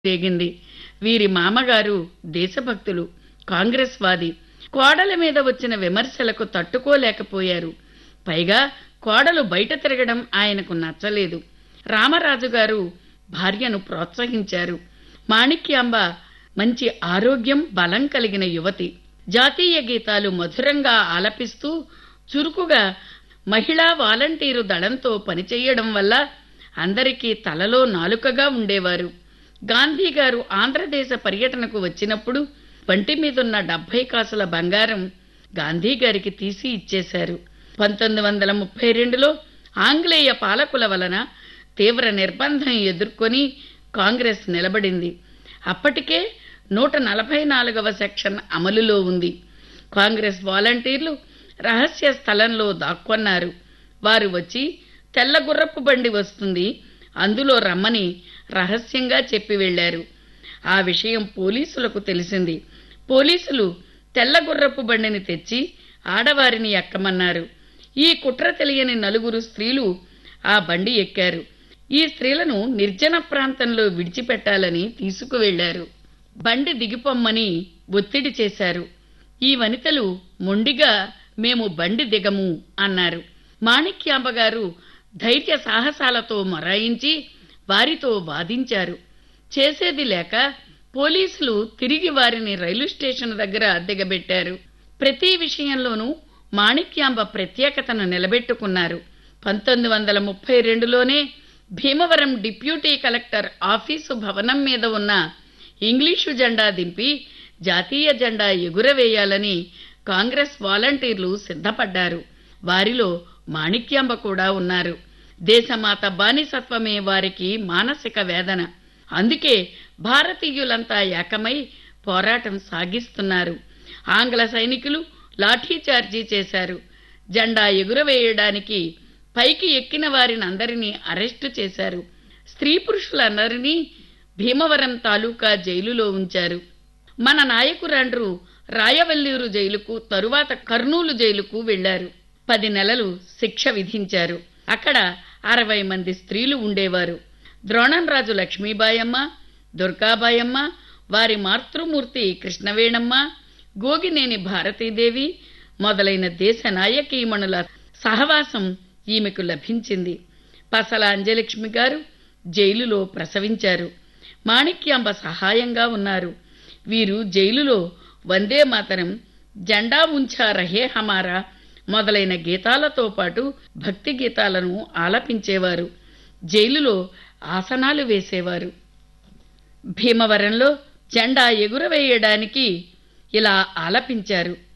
రేగింది వీరి మామగారు దేశభక్తులు కాంగ్రెస్ వాది కోడల మీద వచ్చిన విమర్శలకు తట్టుకోలేకపోయారు పైగా కోడలు బయట తిరగడం ఆయనకు నచ్చలేదు రామరాజు గారు భార్యను ప్రోత్సహించారు మాణిక్యాంబ మంచి ఆరోగ్యం బలం కలిగిన యువతి జాతీయ గీతాలు మధురంగా ఆలపిస్తూ చురుకుగా మహిళా వాలంటీరు దళంతో పనిచేయడం వల్ల అందరికీ తలలో నాలుకగా ఉండేవారు గాంధీ గారు ఆంధ్రదేశ పర్యటనకు వచ్చినప్పుడు వంటి మీదున్న డెబ్బై కాసుల బంగారం గాంధీ గారికి తీసి ఇచ్చేశారు పంతొమ్మిది వందల ముప్పై రెండులో ఆంగ్లేయ పాలకుల వలన తీవ్ర నిర్బంధం ఎదుర్కొని కాంగ్రెస్ నిలబడింది అప్పటికే నూట నలభై నాలుగవ సెక్షన్ అమలులో ఉంది కాంగ్రెస్ వాలంటీర్లు రహస్య స్థలంలో దాక్కొన్నారు వారు వచ్చి తెల్ల గుర్రపు బండి వస్తుంది అందులో రమ్మని రహస్యంగా చెప్పి వెళ్లారు ఆ విషయం పోలీసులకు తెలిసింది పోలీసులు తెల్ల గుర్రపు బండిని తెచ్చి ఆడవారిని ఎక్కమన్నారు ఈ కుట్ర తెలియని నలుగురు స్త్రీలు ఆ బండి ఎక్కారు ఈ స్త్రీలను నిర్జన ప్రాంతంలో విడిచిపెట్టాలని తీసుకువెళ్లారు బండి దిగిపోమ్మని ఒత్తిడి చేశారు ఈ వనితలు మొండిగా మేము బండి దిగము అన్నారు మాణిక్యాంబ గారు ధైర్య సాహసాలతో మొరాయించి వారితో వాదించారు చేసేది లేక పోలీసులు తిరిగి వారిని రైలు స్టేషన్ దగ్గర దిగబెట్టారు ప్రతి విషయంలోనూ మాణిక్యాంబ ప్రత్యేకతను నిలబెట్టుకున్నారు పంతొమ్మిది వందల ముప్పై రెండులోనే భీమవరం డిప్యూటీ కలెక్టర్ ఆఫీసు భవనం మీద ఉన్న ఇంగ్లీషు జెండా దింపి జాతీయ జెండా ఎగురవేయాలని కాంగ్రెస్ వాలంటీర్లు సిద్ధపడ్డారు వారిలో మాణిక్యాంబ కూడా ఉన్నారు దేశమాత బానిసత్వమే వారికి మానసిక వేదన అందుకే భారతీయులంతా ఏకమై పోరాటం సాగిస్తున్నారు ఆంగ్ల సైనికులు లాఠీచార్జీ చేశారు జెండా ఎగురవేయడానికి పైకి ఎక్కిన వారిని అందరినీ అరెస్టు చేశారు స్త్రీ పురుషులందరినీ భీమవరం తాలూకా జైలులో ఉంచారు మన నాయకురాండ్రు రాయవల్లూరు జైలుకు తరువాత కర్నూలు జైలుకు వెళ్లారు పది నెలలు శిక్ష విధించారు అక్కడ అరవై మంది స్త్రీలు ఉండేవారు ద్రోణంరాజు లక్ష్మీబాయమ్మ దుర్గాబాయమ్మ వారి మాతృమూర్తి కృష్ణవేణమ్మ గోగినేని భారతీదేవి మొదలైన దేశ నాయకీమణుల సహవాసం ఈమెకు లభించింది పసల అంజలక్ష్మి గారు జైలులో ప్రసవించారు మాణిక్యాంబ సహాయంగా ఉన్నారు వీరు జైలులో వందే మాతరం జెండా ఉంచా రహే హమారా మొదలైన గీతాలతో పాటు భక్తి గీతాలను ఆలపించేవారు జైలులో ఆసనాలు వేసేవారు భీమవరంలో జెండా ఎగురవేయడానికి ఇలా ఆలపించారు